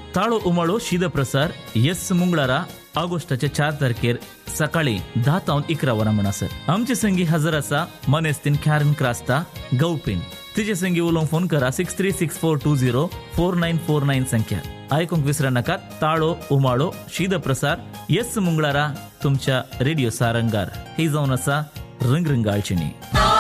ताळो उमाळो शीद प्रसार येस मुंगळारा ऑगस्टाच्या चार तारखेर सकाळी धा तावन इकरा वरां म्हणसर आमचे संगी हजर आसा मनेस्तीन कॅरन क्रास्ता गौपिन तिचे संगी उलोवंक फोन करा six three six four two zero four nine four nine संख्या आयकूंक विसरा नाकात ताळो उमाळो शीद प्रसार येस मुंगळारा तुमच्या रेडिओ सारंगार ही जावन आसा रंगरंगाळचिणी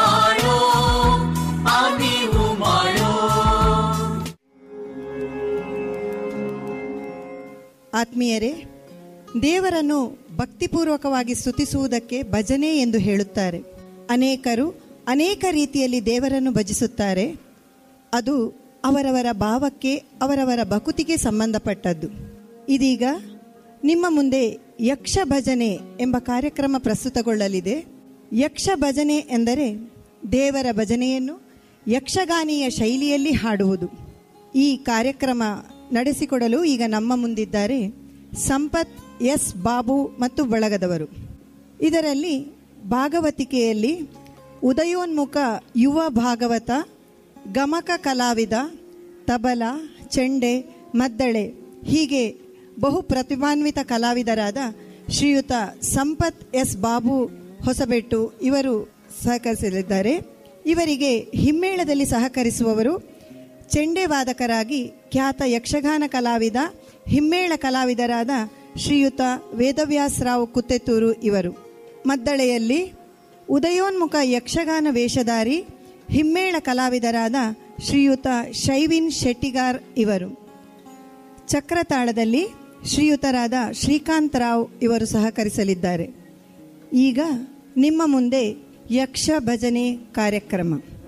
ಆತ್ಮೀಯರೇ ದೇವರನ್ನು ಭಕ್ತಿಪೂರ್ವಕವಾಗಿ ಸ್ತುತಿಸುವುದಕ್ಕೆ ಭಜನೆ ಎಂದು ಹೇಳುತ್ತಾರೆ ಅನೇಕರು ಅನೇಕ ರೀತಿಯಲ್ಲಿ ದೇವರನ್ನು ಭಜಿಸುತ್ತಾರೆ ಅದು ಅವರವರ ಭಾವಕ್ಕೆ ಅವರವರ ಭಕುತಿಗೆ ಸಂಬಂಧಪಟ್ಟದ್ದು ಇದೀಗ ನಿಮ್ಮ ಮುಂದೆ ಯಕ್ಷ ಭಜನೆ ಎಂಬ ಕಾರ್ಯಕ್ರಮ ಪ್ರಸ್ತುತಗೊಳ್ಳಲಿದೆ ಯಕ್ಷ ಭಜನೆ ಎಂದರೆ ದೇವರ ಭಜನೆಯನ್ನು ಯಕ್ಷಗಾನೀಯ ಶೈಲಿಯಲ್ಲಿ ಹಾಡುವುದು ಈ ಕಾರ್ಯಕ್ರಮ ನಡೆಸಿಕೊಡಲು ಈಗ ನಮ್ಮ ಮುಂದಿದ್ದಾರೆ ಸಂಪತ್ ಎಸ್ ಬಾಬು ಮತ್ತು ಬಳಗದವರು ಇದರಲ್ಲಿ ಭಾಗವತಿಕೆಯಲ್ಲಿ ಉದಯೋನ್ಮುಖ ಯುವ ಭಾಗವತ ಗಮಕ ಕಲಾವಿದ ತಬಲ ಚೆಂಡೆ ಮದ್ದಳೆ ಹೀಗೆ ಬಹು ಪ್ರತಿಭಾನ್ವಿತ ಕಲಾವಿದರಾದ ಶ್ರೀಯುತ ಸಂಪತ್ ಎಸ್ ಬಾಬು ಹೊಸಬೆಟ್ಟು ಇವರು ಸಹಕರಿಸಲಿದ್ದಾರೆ ಇವರಿಗೆ ಹಿಮ್ಮೇಳದಲ್ಲಿ ಸಹಕರಿಸುವವರು ಚೆಂಡೆ ವಾದಕರಾಗಿ ಖ್ಯಾತ ಯಕ್ಷಗಾನ ಕಲಾವಿದ ಹಿಮ್ಮೇಳ ಕಲಾವಿದರಾದ ಶ್ರೀಯುತ ವೇದವ್ಯಾಸರಾವ್ ಕುತ್ತೆತ್ತೂರು ಇವರು ಮದ್ದಳೆಯಲ್ಲಿ ಉದಯೋನ್ಮುಖ ಯಕ್ಷಗಾನ ವೇಷಧಾರಿ ಹಿಮ್ಮೇಳ ಕಲಾವಿದರಾದ ಶ್ರೀಯುತ ಶೈವಿನ್ ಶೆಟ್ಟಿಗಾರ್ ಇವರು ಚಕ್ರತಾಳದಲ್ಲಿ ಶ್ರೀಯುತರಾದ ಶ್ರೀಕಾಂತ್ ರಾವ್ ಇವರು ಸಹಕರಿಸಲಿದ್ದಾರೆ ಈಗ ನಿಮ್ಮ ಮುಂದೆ ಯಕ್ಷ ಭಜನೆ ಕಾರ್ಯಕ್ರಮ